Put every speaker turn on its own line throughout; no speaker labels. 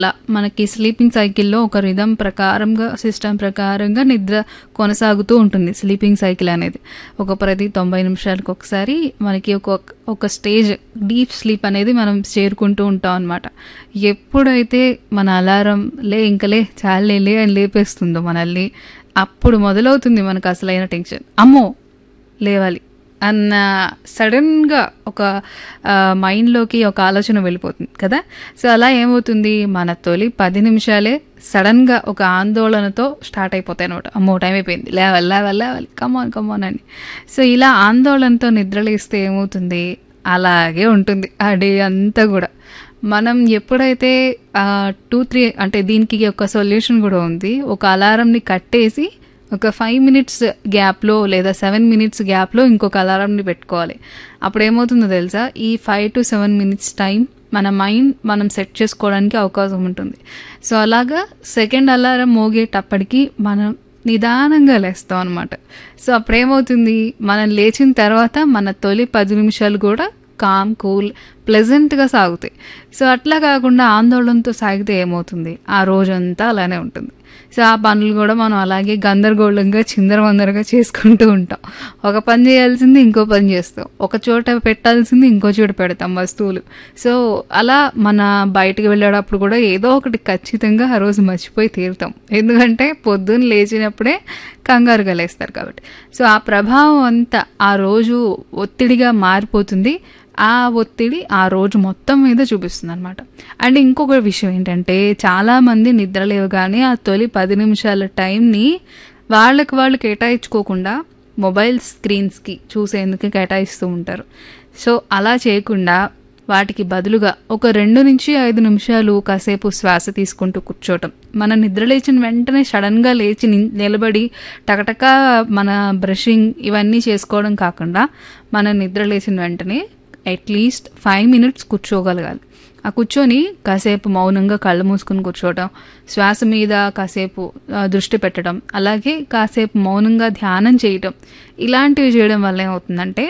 అలా మనకి స్లీపింగ్ సైకిల్‌లో ఒక రిథమ్ ప్రకారంగా, సిస్టమ్ ప్రకారంగా నిద్ర కొనసాగుతూ ఉంటుంది స్లీపింగ్ సైకిల్ అనేది. ఒక ప్రతి 90 నిమిషాలకొకసారి మనకి ఒక ఒక స్టేజ్ డీప్ స్లీప్ అనేది మనం చేరుకుంటూ ఉంటాం అనమాట. ఎప్పుడైతే మన అలారం లే ఇంక లే చాలులే లే అని లేపేస్తుందో మనల్ని, అప్పుడు మొదలవుతుంది మనకు అసలైన టెన్షన్. అమ్మో! లేవాలి అన్న సడెన్‌గా ఒక ఆహ్, మైండ్‌లోకి ఒక ఆలోచన వెళ్ళిపోతుంది కదా! సో, అలా ఏమవుతుంది మన తొలి 10 నిమిషాలే సడెన్‌గా ఒక ఆందోళనతో స్టార్ట్ అయిపోతాయనమాట. అమ్మో! టైం అయిపోయింది. లేవాలి, లేవాలి, లేవాలి. కమాన్, కమాన్ అని. సో, ఇలా ఆందోళనతో నిద్రలేస్తే ఏమవుతుంది, అలాగే ఉంటుంది ఆ డే అంతా గూడా. మనం ఎప్పుడైతే ఆహ్, 2, 3 అంటే దీనికి ఒక సొల్యూషన్ గూడా ఉంది. ఒక అలారంని కట్టేసి ఒక 5 మినిట్స్ గ్యాప్‌లో లేదా 7 మినిట్స్ గ్యాప్‌లో ఇంకొక అలారంని పెట్టుకోవాలి. అప్పుడేమవుతుందో తెలుసా? ఈ 5-7 మినిట్స్ టైం మన మైండ్ మనం సెట్ చేసుకోవడానికి అవకాశం ఉంటుంది. సో, అలాగా సెకండ్ అలారం మోగేటప్పటికి మనం నిదానంగా లేస్తాం అనమాట. సో, అప్పుడేమవుతుంది మనం లేచిన తర్వాత మన తొలి 10 నిమిషాలు గూడా కామ్, కూల్, ప్లెజెంట్‌గా సాగుతాయి. సో, అట్లా కాకుండా ఆందోళనతో సాగితే ఏమవుతుంది, ఆ రోజంతా అలానే ఉంటుంది. సో, ఆ పనులు గూడా మనం అలాగే గందరగోళంగా, చిందరవందరగా చేసుకుంటూ ఉంటాం. ఒక పని చేయాల్సింది ఇంకో పని చేస్తాం. ఒక చోట పెట్టాల్సింది ఇంకో చోట పెడతాం వస్తువులు. సో, అలా మన బయటికి వెళ్ళేటప్పుడు కూడా ఏదో ఒకటి ఖచ్చితంగా ఆ రోజు మర్చిపోయి తీరుతాం. ఎందుకంటే పొద్దున్న లేచినప్పుడే కంగారుగా లేస్తారు కాబట్టి. సో, ఆ ప్రభావం అంతా ఆ రోజు ఒత్తిడిగా మారిపోతుంది. ఆ ఒత్తిడి ఆ రోజు మొత్తం మీద చూపిస్తుందనమాట. అండ్ ఇంకొక విషయం ఏంటంటే చాలామంది నిద్ర లేవగానే ఆ తొలి 10 నిమిషాల టైంని వాళ్ళకి వాళ్ళు కేటాయించుకోకుండా మొబైల్ స్క్రీన్స్‌కి చూసేందుకు కేటాయిస్తూ ఉంటారు. సో, అలా చేయకుండా వాటికి బదులుగా ఒక 2-5 నిమిషాలు కాసేపు శ్వాస తీసుకుంటూ కూర్చోవటం. మనం నిద్ర లేచిన వెంటనే సడెన్‌గా లేచి ని నిలబడి టకటకా మన బ్రషింగ్ ఇవన్నీ చేసుకోవడం కాకుండా మనం నిద్ర లేచిన వెంటనే అట్‌లీస్ట్ 5 మినిట్స్ కూర్చోగలగాలి. ఆ కూర్చొని కాసేపు మౌనంగా కళ్ళు మూసుకొని కూర్చోవటం, శ్వాస మీద కాసేపు ఆహ్, దృష్టి పెట్టడం, అలాగే కాసేపు మౌనంగా ధ్యానం చేయటం. ఇలాంటివి చేయడం వల్ల ఏమవుతుందంటే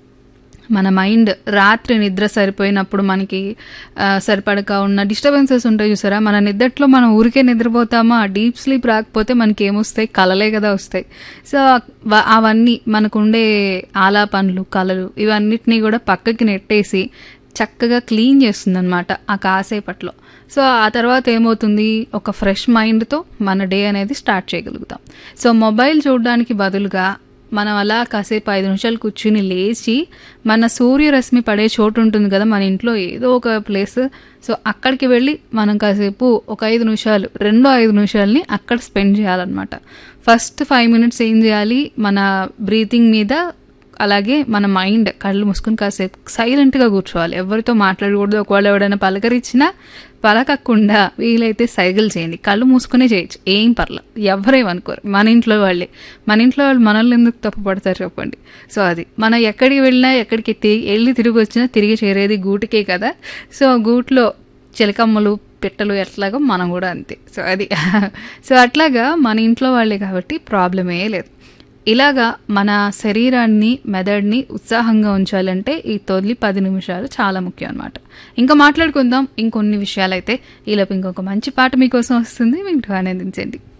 మన మైండ్ రాత్రి నిద్ర సరిపోయినప్పుడు మనకి ఆహ్, సరిపడక ఉన్న డిస్టర్బెన్సెస్ ఉంటాయి చూసారా? మన నిద్దట్లో మనం ఊరికే నిద్రపోతామా? డీప్ స్లీప్ రాకపోతే మనకేమొస్తాయి? కలలే కదా వస్తాయి. సో, వ అవన్నీ మనకుండే ఆలాపనలు, కలలు ఇవన్నిటిని గూడా పక్కకి నెట్టేసి చక్కగా క్లీన్ చేస్తుందనమాట ఆ కాసేపట్లో. సో, ఆ తర్వాత ఏమవుతుంది ఒక ఫ్రెష్ మైండ్‌తో మన డే అనేది స్టార్ట్ చేయగలుగుతాం. సో, మొబైల్ చూడడానికి బదులుగా మనం అలా కాసేపు 5 నిమిషాలు కూర్చొని లేచి మన సూర్యరశ్మి పడే చోటు ఉంటుంది కదా! మన ఇంట్లో ఏదో ఒక ప్లేస్. సో, అక్కడికి వెళ్ళి మనం కాసేపు ఒక 5 నిమిషాలు రెండో 5 నిమిషాలని అక్కడ స్పెండ్ చేయాలనమాట. ఫస్ట్ 5 మినిట్స్ ఏం చేయాలి మన బ్రీతింగ్ మీద అలాగే మన మైండ్ కళ్ళు మూసుకొని కాసేపు సైలెంట్‌గా కూర్చోవాలి. ఎవరితో మాట్లాడకూడదు. ఒకవేళ ఎవడైనా పలకరించినా పలకకుండా వీలైతే సైగలు చేయండి. కళ్ళు మూసుకునే చేయొచ్చు. ఏం పర్లా. ఎవ్వరేమనుకోరు. మన ఇంట్లో వాళ్ళే. మన ఇంట్లో వాళ్ళు మనల్ని ఎందుకు తప్పుపడతారు చెప్పండి. సో, అది. మనం ఎక్కడికి వెళ్ళినా ఎక్కడికి తి ఎళ్లి తిరిగొచ్చినా తిరిగి చేరేది గూటికే కదా! సో, గూట్లో చిలకమ్మలు, పిట్టలు ఎట్లాగో మనం గూడా అంతే. సో, అది. సో, అట్లాగా మన ఇంట్లో వాళ్ళే కాబట్టి ప్రాబ్లమే లేదు. ఇలాగా మన శరీరాన్ని, మెదడుని ఉత్సాహంగా ఉంచాలంటే ఈ తొలి 10 నిమిషాలు చాలా ముఖ్యం అనమాట. ఇంకా మాట్లాడుకుందాం ఇంకొన్ని విషయాలైతే. ఈలోపు ఇంకొక మంచి పాట మీకోసం వస్తుంది. వింటూ ఆనందించండి.